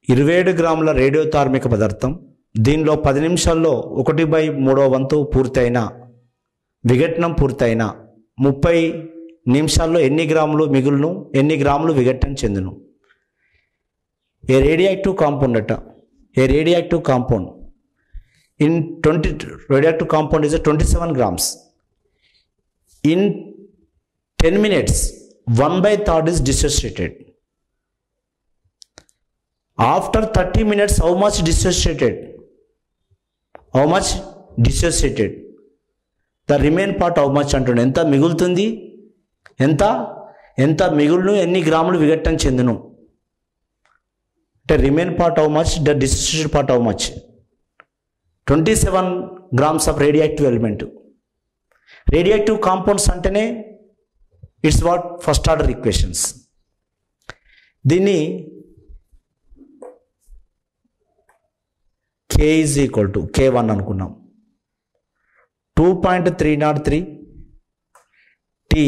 ఇరవై ఏడు గ్రాముల రేడియో ధార్మిక పదార్థం దీనిలో పది నిమిషాల్లో ఒకటి బై మూడో వంతు పూర్తయిన విఘటనం పూర్తయిన ముప్పై నిమిషాల్లో ఎన్ని గ్రాములు మిగులును ఎన్ని గ్రాములు విఘటన చెందును ఏ రేడియాక్టివ్ కాంపౌండ్ అట a radioactive compound in twenty radioactive compound is twenty seven grams in ten minutes one by third is dissociated after 30 minutes how much dissociated how much dissociated the remain part how much అంటుండే ఎంత మిగులుతుంది ఎంత ఎంత మిగులును ఎన్ని గ్రాములు విఘటన చెందును అంటే remain part how much the dissociated part how much twenty seven grams of radioactive element radioactive compounds అంటేనే it's what first order equations దీన్ని K is equal to K one అనుకున్నాం two point three not three t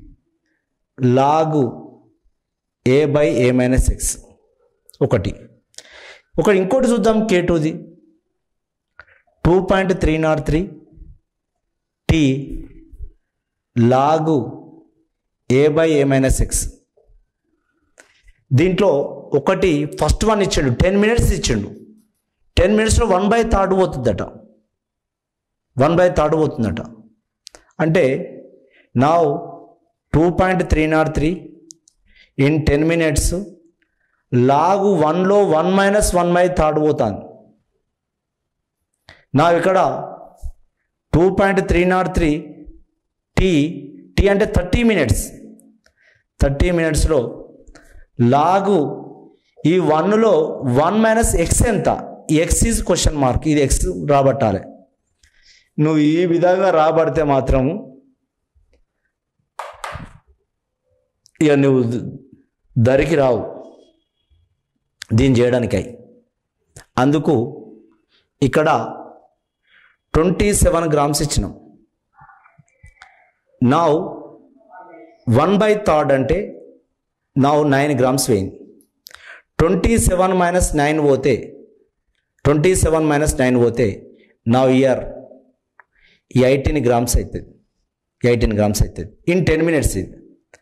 log a by a minus x ఒకటి ఒకటి ఇంకోటి చూద్దాం K టూది two point three not three t log a by a minus x దీంట్లో ఒకటి first one ఇచ్చిండు ten minutes ఇచ్చిండు టెన్ మినిట్స్లో వన్ బై థర్డ్ పోతుందట వన్ బై థర్డ్ పోతుందట అంటే నా two point three not three in ten minutes log వన్లో one minus one by third పోతాను నా ఇక్కడ two point three not three t t అంటే థర్టీ మినిట్స్ థర్టీ మినిట్స్లో లాగు ఈ వన్లో వన్ మైనస్ ఎక్స్ ఎంత ఎక్స్ ఈజ్ క్వశ్చన్ మార్క్ ఇది ఎక్స్ రాబట్టాలి నువ్వు ఈ విధంగా రాబడితే మాత్రము ఇక నువ్వు దరికి రావు దీన్ని చేయడానికై అందుకు ఇక్కడ ట్వంటీ సెవెన్ గ్రామ్స్ ఇచ్చినాం నౌ వన్ బై థర్డ్ అంటే నౌ నైన్ గ్రామ్స్ వేయింది ట్వంటీ సెవెన్ మైనస్ నైన్ పోతే ట్వంటీ సెవెన్ మైనస్ నైన్ పోతే నౌ ఇయర్ ఎయిటీన్ గ్రామ్స్ అవుతుంది ఎయిటీన్ గ్రామ్స్ అవుతుంది ఇన్ టెన్ మినిట్స్ ఇది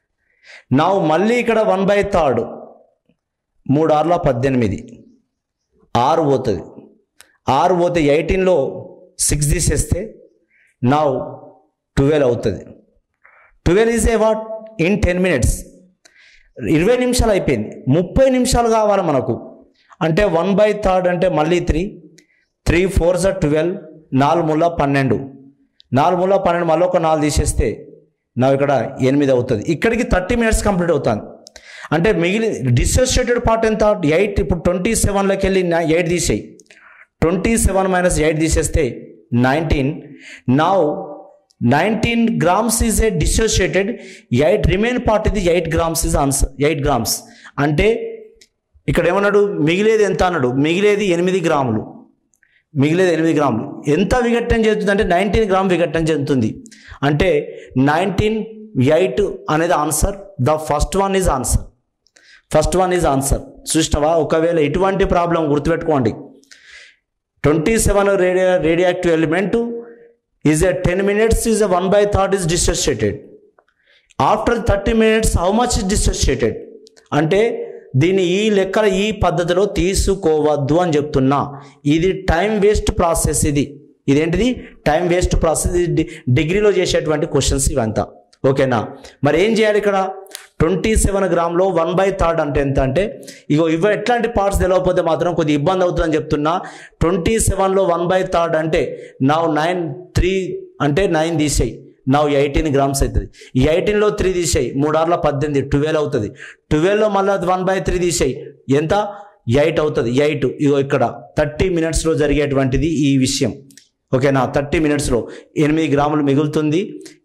నా మళ్ళీ ఇక్కడ వన్ బై థర్డ్ మూడు ఆరుల పద్దెనిమిది ఆరు పోతుంది ఆరు పోతే ఎయిటీన్లో సిక్స్ తీసేస్తే నా ట్వెల్వ్ అవుతుంది twelve is a what in ten minutes ఇరవై నిమిషాలు అయిపోయింది ముప్పై నిమిషాలు కావాలి మనకు అంటే వన్ బై థర్డ్ అంటే మళ్ళీ త్రీ త్రీ ఫోర్ జ ట్వెల్వ్ నాలుగు ముళ్ళ పన్నెండు నాలుగు ముళ్ళ పన్నెండు మళ్ళీ ఒక నాలుగు తీసేస్తే నా ఇక్కడ ఎనిమిది అవుతుంది ఇక్కడికి థర్టీ మినిట్స్ కంప్లీట్ అవుతుంది అంటే మిగిలి డిసోసియేటెడ్ పార్ట్ ఎంత ఎయిట్ ఇప్పుడు ట్వంటీ సెవెన్లోకి వెళ్ళి ఎయిట్ తీసేయి ట్వంటీ సెవెన్ మైనస్ ఎయిట్ తీసేస్తే nineteen now nineteen grams is a dissociated eight remain part ఇది eight grams is answer eight grams అంటే ఇక్కడ ఏమన్నాడు మిగిలేది ఎంత అన్నాడు మిగిలేది ఎనిమిది గ్రాములు మిగిలేది ఎనిమిది గ్రాములు ఎంత విఘటన చెందుతుంది అంటే నైన్టీన్ గ్రామ్ విఘటన చెందుతుంది అంటే నైన్టీన్ ఎయిట్ అనేది answer the first one is answer first one is answer చూసినావా ఒకవేళ ఎటువంటి ప్రాబ్లం గుర్తుపెట్టుకోండి twenty seven radio radioactive element is a ten minutes is a one by third is dissociated after thirty minutes how much is dissociated అంటే దీన్ని ఈ లెక్కల ఈ పద్ధతిలో తీసుకోవద్దు అని చెప్తున్నా ఇది టైం వేస్ట్ ప్రాసెస్ ఇది ఇదేంటిది టైం వేస్ట్ ప్రాసెస్ ఇది డి- డిగ్రీలో చేసేటువంటి క్వశ్చన్స్ ఇవంతా ఓకేనా మరి ఏం చేయాలి ఇక్కడ ట్వంటీ సెవెన్ గ్రామ్లో వన్ బై థర్డ్ అంటే ఎంత అంటే ఇగో ఇవి ఎట్లాంటి పార్ట్స్ తెలియకపోతే మాత్రం కొద్దిగా ఇబ్బంది అవుతుందని చెప్తున్నా ట్వంటీ సెవెన్లో వన్ బై థర్డ్ అంటే నా నైన్ త్రీ అంటే నైన్ తీసేయి నా ఎయిటీన్ గ్రామ్స్ అవుతుంది ఈ ఎయిటీన్లో త్రీ తీసేయి మూడార్ల పద్దెనిమిది ట్వెల్వ్ అవుతుంది ట్వెల్వ్లో మళ్ళీ వన్ బై త్రీ తీసేయి ఎంత ఎయిట్ అవుతుంది ఎయిట్ ఇగో ఇక్కడ థర్టీ మినిట్స్లో జరిగేటువంటిది ఈ విషయం ఓకేనా థర్టీ మినిట్స్లో ఎనిమిది గ్రాములు మిగులుతుంది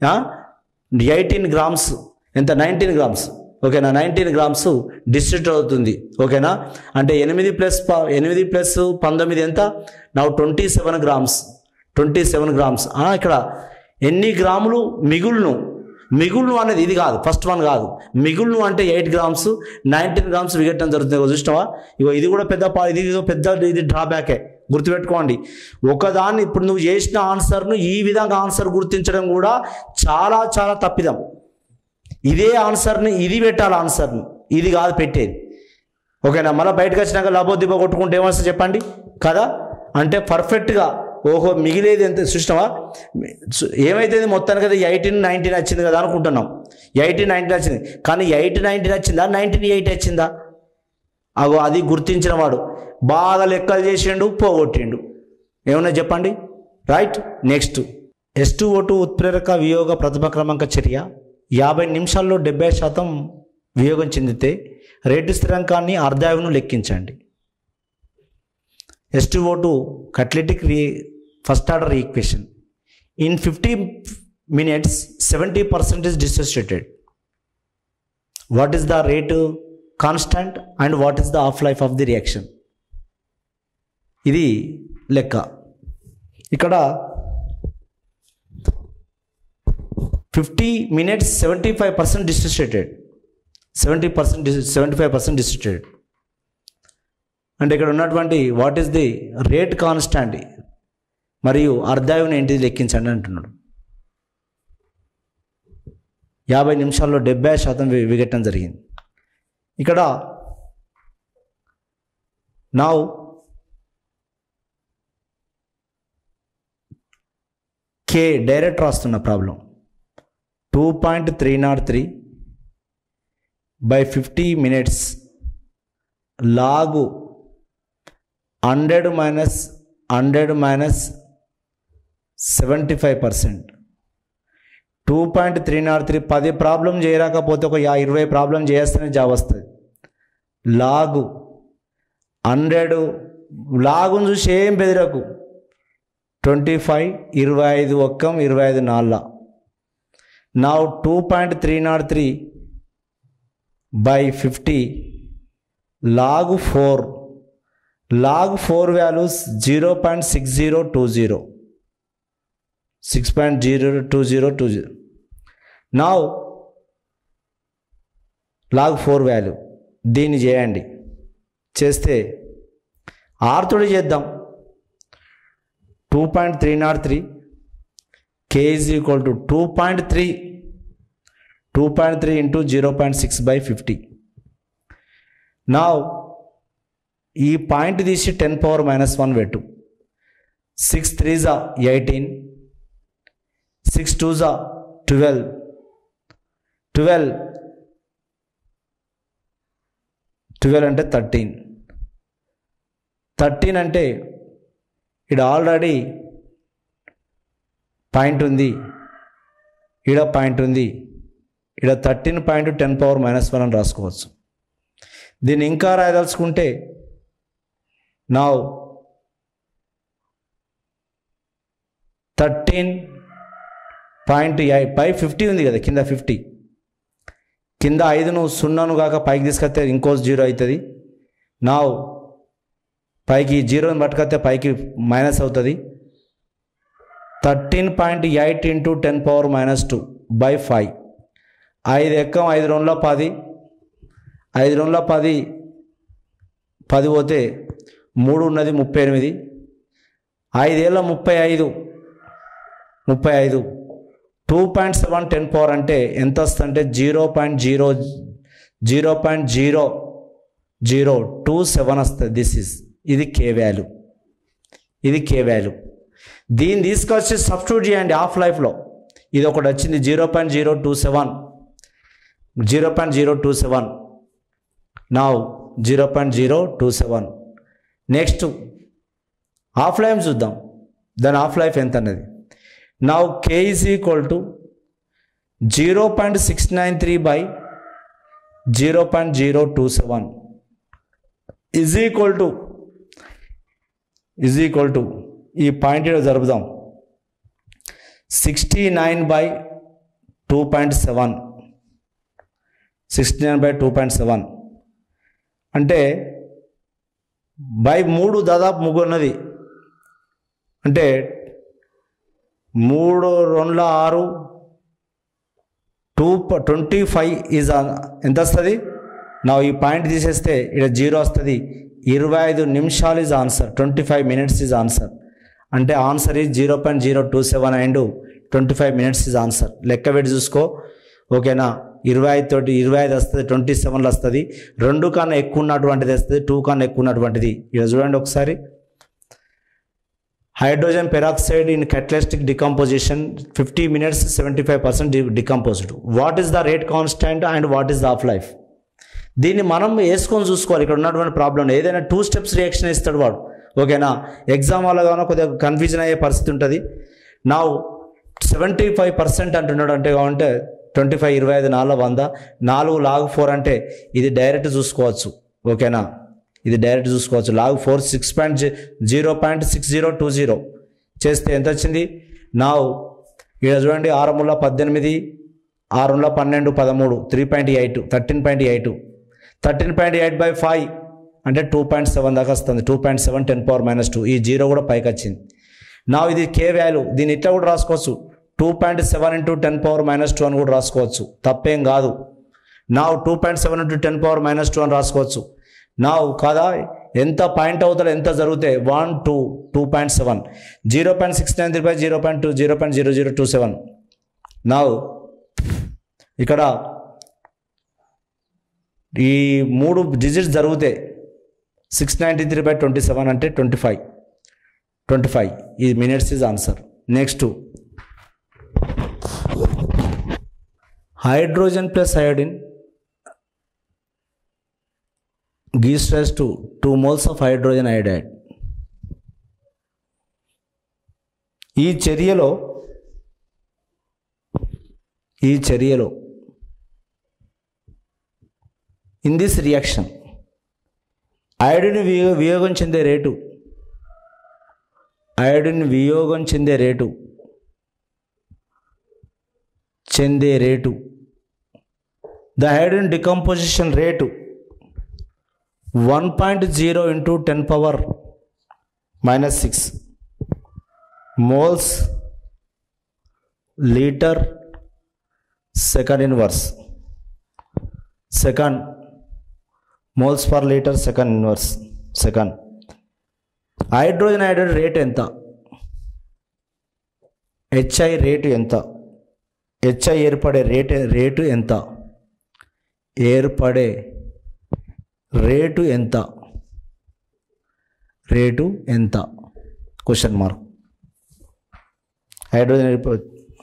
ఎయిటీన్ గ్రామ్స్ ఎంత నైన్టీన్ గ్రామ్స్ ఓకేనా నైన్టీన్ గ్రామ్స్ డిస్ట్రిక్ట్ అవుతుంది ఓకేనా అంటే ఎనిమిది ప్లస్ ప ఎనిమిది ప్లస్ పంతొమ్మిది ఎంత నా twenty seven grams twenty seven grams ఆ, ఇక్కడ ఎన్ని గ్రాములు మిగులును మిగుళ్ళు అనేది ఇది కాదు ఫస్ట్ వన్ కాదు మిగుళ్ళు అంటే ఎయిట్ గ్రామ్స్ నైన్టీన్ గ్రామ్స్ విగట్టడం జరుగుతుంది ఇగో చూసినావా ఇగో ఇది కూడా పెద్ద పా- ఇది ఇదో పెద్ద ఇది డ్రాబ్యాకే గుర్తుపెట్టుకోండి ఒకదాన్ని ఇప్పుడు నువ్వు చేసిన ఆన్సర్ను ఈ విధంగా ఆన్సర్ గుర్తించడం కూడా చాలా చాలా తప్పిదం ఇదే ఆన్సర్ని ఇది పెట్టాలి ఆన్సర్ని ఇది కాదు పెట్టేది ఓకేనా మళ్ళీ బయటకు వచ్చినాక లబోదిబ్బ కొట్టుకుంటే ఏమొస్తుంది చెప్పండి కదా అంటే పర్ఫెక్ట్గా ఓహో మిగిలేది ఎంత చూసినావా ఏమైతే మొత్తానికి కదా ఎయిటీన్ నైన్టీన్ వచ్చింది కదా అనుకుంటున్నాం ఎయిటీన్ నైన్టీన్ వచ్చింది కానీ ఎయిట్ నైన్టీన్ వచ్చిందా నైన్టీన్ ఎయిట్ వచ్చిందా అగో అది గుర్తించిన వాడు బాగా లెక్కలు చేసిండు పోగొట్టిండు ఏమన్నా చెప్పండి right next S two O two ఉత్ప్రేరక వియోగ ప్రతిభ క్రమాంక చర్య యాభై నిమిషాల్లో డెబ్బై శాతం వియోగం చెందితే రేటు స్థిరాంకాన్ని అర్ధాయువును లెక్కించండి S two O two catalytic రీ first order equation in fifty minutes seventy percent is dissociated what is the rate constant and what is the half life of the reaction ఇది లెక్క ఇక్కడ fifty minutes seventy five percent డిస్ట్రిస్టేటెడ్ seventy percent seventy five percent డిస్ట్రిస్టేటెడ్ అంటే ఇక్కడ ఉన్నటువంటి what is the rate constant మరియు అర్ధాయుని ఏంటిది లెక్కించండి అంటున్నాడు యాభై నిమిషాల్లో డెబ్బై శాతం వి- విగట్టడం జరిగింది ఇక్కడ నా కే డైరెక్ట్ రాస్తున్న problem two point three not three by fifty minutes log hundred minus hundred minus seventy five percent two point three not three పది ప్రాబ్లం చేయరాకపోతే ఒక యా ఇరవై ప్రాబ్లం చేస్తేనే జాబ్ వస్తుంది లాగు హండ్రెడ్ లాగును చూసి ఏం బెదిరకు ట్వంటీ ఫైవ్ ఇరవై ఐదు ఒక్కం ఇరవై ఐదు నాళ్ళ నా two point three not three by fifty log four log four values zero point six zero two zero six point zero two zero two zero నా లాగ్ ఫోర్ వాల్యూ దీన్ని చేయండి చేస్తే ఆర్తోడి చేద్దాం two point three not three K is equal to two point three two point three into zero point six by fifty నా ఈ point తీసి ten power minus one పెట్టు సిక్స్ త్రీ జా ఎయిటీన్ సిక్స్ టూ జా twelve twelve twelve అంటే thirteen thirteen అంటే ఇక్కడ already point ఉంది ఈడ పాయింట్ ఉంది ఈడ thirteen point ten power minus one అని రాసుకోవచ్చు దీన్ని ఇంకా రాయదలుచుకుంటే నా థర్టీన్ పాయింట్ పై ఫిఫ్టీ ఉంది కదా కింద ఫిఫ్టీ కింద ఐదును సున్నాను కాక పైకి తీసుకొస్తే ఇంకో జీరో అవుతుంది నా పైకి జీరోని పట్టుకొస్తే పైకి మైనస్ అవుతుంది thirteen point eight into ten power minus two by five ఐదు ఎక్కం ఐదు రెండులో పది ఐదు రెండులో పది పది పోతే మూడు ఉన్నది ముప్పై ఎనిమిది ఐదేళ్ళ ముప్పై ఐదు ముప్పై ఐదు two point seven ten power అంటే ఎంత వస్తుందంటే zero point zero zero point zero zero two seven వస్తుంది దిస్ ఇస్ ఇది కే వాల్యూ ఇది కే వాల్యూ దీన్ని తీసుకొచ్చి సబ్స్టిట్యూట్ చేయండి హాఫ్ లైఫ్లో ఇది ఒకటి వచ్చింది zero point zero two seven zero point zero two seven నా zero point zero two seven next half life చూద్దాం దాని హాఫ్ లైఫ్ ఎంత అన్నది నా K is equal to zero point six nine three by zero point zero two seven is equal to is equal to ఈ point ఇక్కడ జరుపుదాం sixty nine by two point seven sixty nine by two point seven అంటే by మూడు దాదాపు ముగ్గురు ఉన్నది అంటే మూడు రెండుల ఆరు టూ ట్వంటీ ఫైవ్ ఈజ్ ఎంత వస్తుంది నా ఈ పాయింట్ తీసేస్తే ఇక్కడ జీరో వస్తుంది ఇరవై ఐదు నిమిషాలు is answer twenty five minutes is answer అంటే answer is zero point zero two seven and twenty five minutes is answer లెక్క పెట్టి చూసుకో ఓకేనా ఇరవై ఐదు తోటి ఇరవై ఐదు వస్తుంది ట్వంటీ సెవెన్లో వస్తుంది రెండు కన్నా ఎక్కువ ఉన్నటువంటిది వస్తుంది టూ కన్నా ఎక్కువ ఉన్నటువంటిది ఇక్కడ చూడండి ఒకసారి hydrogen peroxide in catalytic decomposition fifty minutes seventy five percent decomposed what is the rate constant and what is the half life దీన్ని మనం వేసుకొని చూసుకోవాలి ఇక్కడ ఉన్నటువంటి ప్రాబ్లం ఏదైనా టూ స్టెప్స్ రియాక్షన్ ఇస్తాడు వాడు ఓకేనా ఎగ్జామ్ వల్ల కానీ కొద్దిగా కన్ఫ్యూజన్ అయ్యే పరిస్థితి ఉంటుంది నా సెవెంటీ ఫైవ్ పర్సెంట్ అంటున్నాడు అంటే అంటే ట్వంటీ ఫైవ్ ఇరవై ఐదు నాలుగు వంద నాలుగు లాగు ఫోర్ అంటే ఇది డైరెక్ట్ చూసుకోవచ్చు ఓకేనా ఇది డైరెక్ట్ చూసుకోవచ్చు log four six point zero point six zero two zero చేస్తే ఎంత వచ్చింది నా ఇక్కడ చూడండి ఆరు ముళ్ళ పద్దెనిమిది ఆరుల పన్నెండు పదమూడు three point eight thirteen point eight thirteen point eight by five అంటే టూ పాయింట్ సెవెన్ దాకా వస్తుంది two point seven ten power minus two ఈ జీరో కూడా పైకి వచ్చింది నా ఇది కే వాల్యూ దీన్ని ఇట్లా కూడా రాసుకోవచ్చు two point seven into ten power minus two అని కూడా రాసుకోవచ్చు తప్పేం కాదు నా two point seven into ten power minus two అని రాసుకోవచ్చు నా కాదా ఎంత పాయింట్ అవుతారో ఎంత జరిగితే one two two point seven zero point six nine three by zero point two zero point zero zero two seven నా ఇక్కడ ఈ మూడు డిజిట్స్ జరిగితే six ninety three by twenty seven అంటే ట్వంటీ ఫైవ్ ట్వంటీ ఫైవ్ ఈ minutes is answer next hydrogen plus iodine gives rise to 2 moles of hydrogen iodide. ఈ చర్యలో ఈ చర్యలో ఇన్ దిస్ రియాక్షన్ అయోడిన్ వియో వియోగం చెందే రేటు అయోడిన్ వియోగం చెందే రేటు చెందే rate the iodine decomposition rate one point zero into ten power minus six moles litre second inverse second moles per litre second inverse second hydrogen hydrogen rate ఎంత HI rate ఎంత HI ఏర్పడే rate rate ఎంత ఏర్పడే rate ఎంత rate ఎంత question mark hydrogen అయిపో-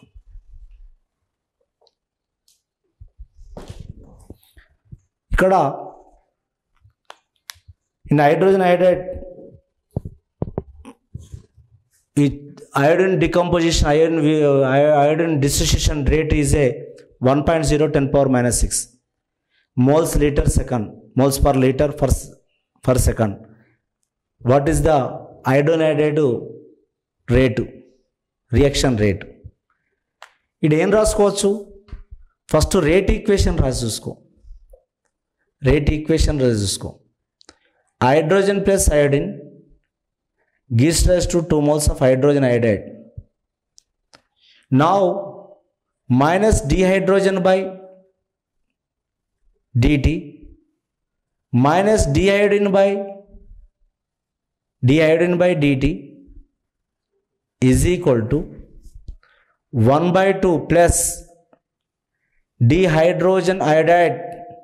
ఇక్కడ in hydrogen hydride ఈ iodine decomposition iodine iodine dissociation rate is a 1.0 10 power minus 6 moles liter second moles per liter per, s- per second what is the iodinated rate reaction rate ఇది ఏం రాసుకోవచ్చు first rate equation రాసి చూసుకో rate equation రాసి చూసుకో hydrogen plus iodine gives rise to 2 moles of hydrogen iodide. Now, minus dehydrogen by dt minus deiodine by deiodine by dt is equal to 1 by 2 plus dehydrogen iodide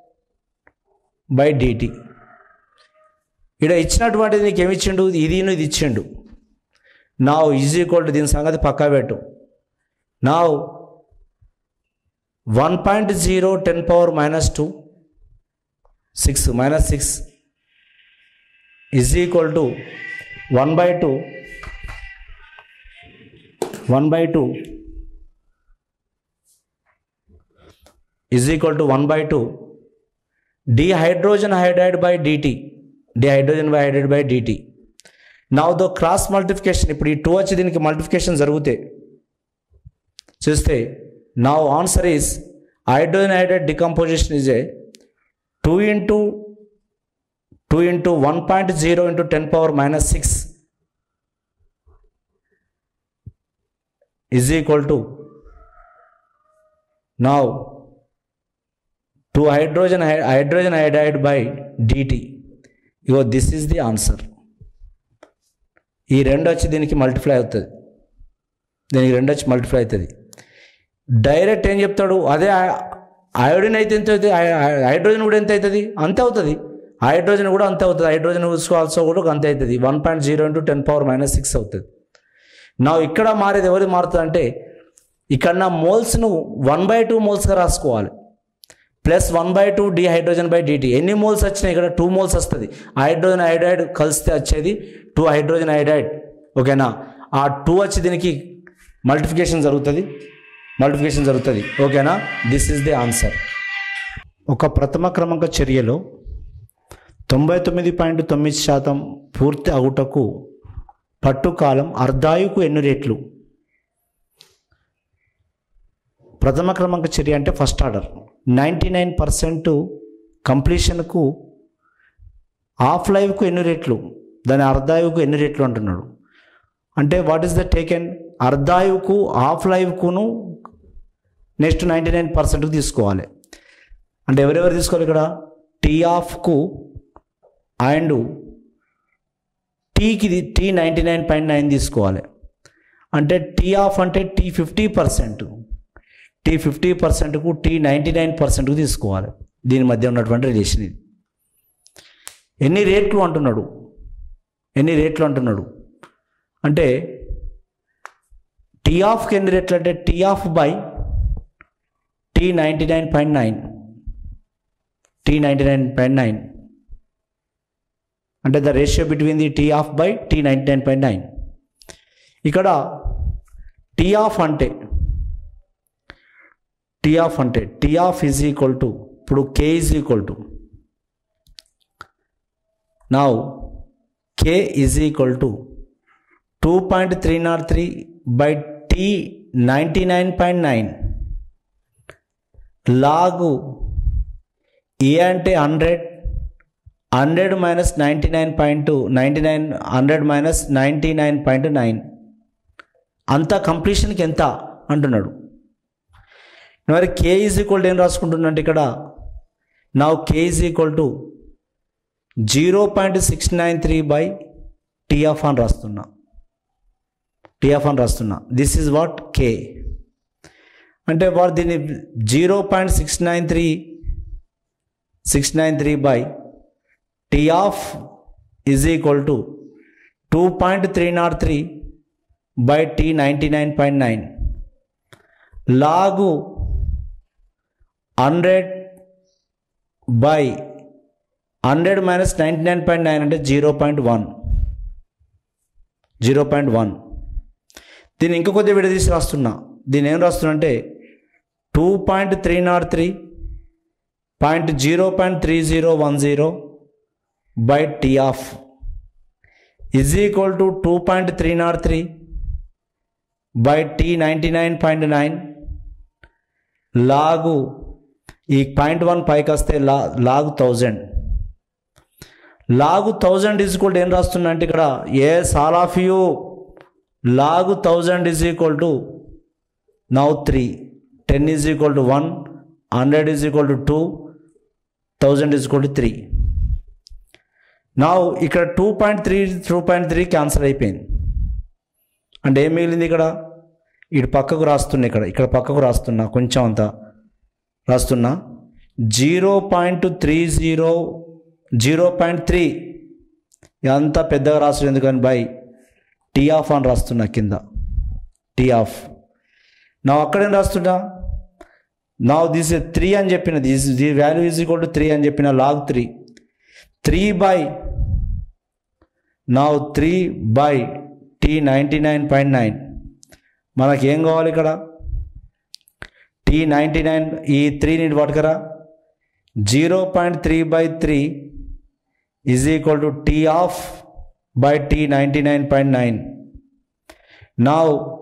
by dt. ఇక్కడ ఇచ్చినటువంటిది నీకు ఏమి ఇచ్చిండు ఇది నువ్వు ఇది ఇచ్చిండు నా ఈజ్ ఈక్వల్ టు దీని సంగతి పక్కా పెట్టు నా one point zero ten power minus two six minus six is equal to one by two one by two is equal to one by two dihydrogen iodide by dt dihydrogen by iodide by dt now the cross multiplication ఇప్పుడు ఈ two వచ్చి దీనికి multiplication జరిగితే చూస్తే నా answer is hydrogen hydride decomposition is a two into two into one point zero into ten power minus six is equal to now two hydrogen hydrogen iodide by D T ఇగో this is the answer ఈ రెండు వచ్చి దీనికి multiply అవుతుంది దీనికి రెండు వచ్చి multiply అవుతుంది డైరెక్ట్ ఏం చెప్తాడు అదే అయోడిన్ అయితే ఎంత అవుతుంది హైడ్రోజన్ కూడా ఎంత అవుతుంది అంతే అవుతుంది హైడ్రోజన్ కూడా అంతే అవుతుంది హైడ్రోజన్ ఆల్సో కూడా అంతే అవుతుంది one point zero into ten power minus six అవుతుంది నా ఇక్కడ మారేది ఎవరి మారుతుంది అంటే ఇక్కడ నా మోల్స్ను వన్ బై టూ మోల్స్గా రాసుకోవాలి plus one by two D hydrogen by D T ఎన్ని మోల్స్ వచ్చినాయి ఇక్కడ టూ మోల్స్ వస్తుంది హైడ్రోజన్ ఐడైడ్ కలిస్తే వచ్చేది టూ హైడ్రోజన్ ఐడైడ్ ఓకేనా ఆ టూ వచ్చి దీనికి మల్టిఫికేషన్ జరుగుతుంది మల్టిఫికేషన్ జరుగుతుంది ఓకేనా దిస్ ఈజ్ ది ఆన్సర్ ఒక ప్రథమ క్రమాంక చర్యలో తొంభై తొమ్మిది పాయింట్ తొమ్మిది శాతం పూర్తి అవుటకు పట్టు కాలం అర్ధాయుకు ఎన్ని రెట్లు ప్రథమ క్రమాంక చర్య అంటే first order ninety nine percent కంప్లీషన్కు హాఫ్ లైఫ్కు ఎన్ని రెట్లు దాని అర్ధాయువుకు ఎన్ని రెట్లు అంటున్నాడు అంటే వాట్ ఈస్ ద టేకెన్ అర్ధాయువుకు హాఫ్ లైఫ్కును నెక్స్ట్ నైంటీ నైన్ పర్సెంట్కి తీసుకోవాలి అంటే ఎవరెవరు తీసుకోవాలి ఇక్కడ టీ ఆఫ్కు అండ్ టీకి T ninety nine point nine తీసుకోవాలి అంటే టీ ఆఫ్ అంటే T fifty percent T fifty పర్సెంట్కు టీ నైంటీ నైన్ పర్సెంట్కు తీసుకోవాలి దీని మధ్య ఉన్నటువంటి రిలేషన్ ఇది ఎన్ని రేట్లు అంటున్నాడు ఎన్ని రేట్లు అంటున్నాడు అంటే టీ ఆఫ్కి ఎన్ని రేట్లు అంటే T half by T ninety nine point nine T ninety nine point nine అంటే the ratio between the T half by T ninety nine point nine ఇక్కడ టీ ఆఫ్ అంటే టీ ఆఫ్ అంటే T half is equal to ఇప్పుడు K is equal to now K is equal to two point three not three by T ninety nine point nine log a అంటే hundred hundred minus ninety nine point ninety nine hundred minus ninety nine point nine అంత కంప్లీషన్కి ఎంత అంటున్నాడు మరి కే is equal to ఏం రాసుకుంటున్నట్టు ఇక్కడ నా K is equal to zero point six nine three by T half అని రాస్తున్నా టీఎఫ్ అని రాస్తున్నా దిస్ ఈజ్ వాట్ కే అంటే వాడు దీన్ని zero point six nine three six nine three by T half is equal to two point three not three by T ninety nine point nine log hundred by hundred minus ninety nine point nine అంటే zero point one zero point one దీన్ని ఇంకో కొద్దిగా విడదీసి రాస్తున్నా దీన్ని ఏం రాస్తున్నా అంటే two point three not three point zero point three zero one zero by T half is equal to two point three not three by T ninety nine point nine log ఈ పాయింట్ వన్ పైకి వస్తే లా లాగు thousand లాగు thousand is equal ఏం రాస్తున్నా అంటే ఇక్కడ ఏ సాల్ ఆఫ్ యూ log thousand is equal to now three ten is equal to one hundred is equal to two thousand is equal to three నా ఇక్కడ two point three two point three cancel అయిపోయింది అంటే ఏం మిగిలింది ఇక్కడ ఇటు పక్కకు రాస్తున్నా ఇక్కడ ఇక్కడ పక్కకు రాస్తున్నా కొంచెం అంత రాస్తున్నా zero point three zero zero point three అంత పెద్దగా రాస్తుంది ఎందుకని బై టీ ఆఫ్ అని రాస్తున్నా కింద టీ ఆఫ్ నా అక్కడేం రాస్తున్నా నా దిస్ త్రీ అని చెప్పిన this the value is equal to three అని చెప్పిన లాగ్ త్రీ త్రీ బై నా three by T ninety nine point nine మనకి ఏం కావాలి ఇక్కడ టీ నైంటీ నైన్ ఈ త్రీని పట్టుకరా zero point three by three is equal to T half by T ninety nine point nine నా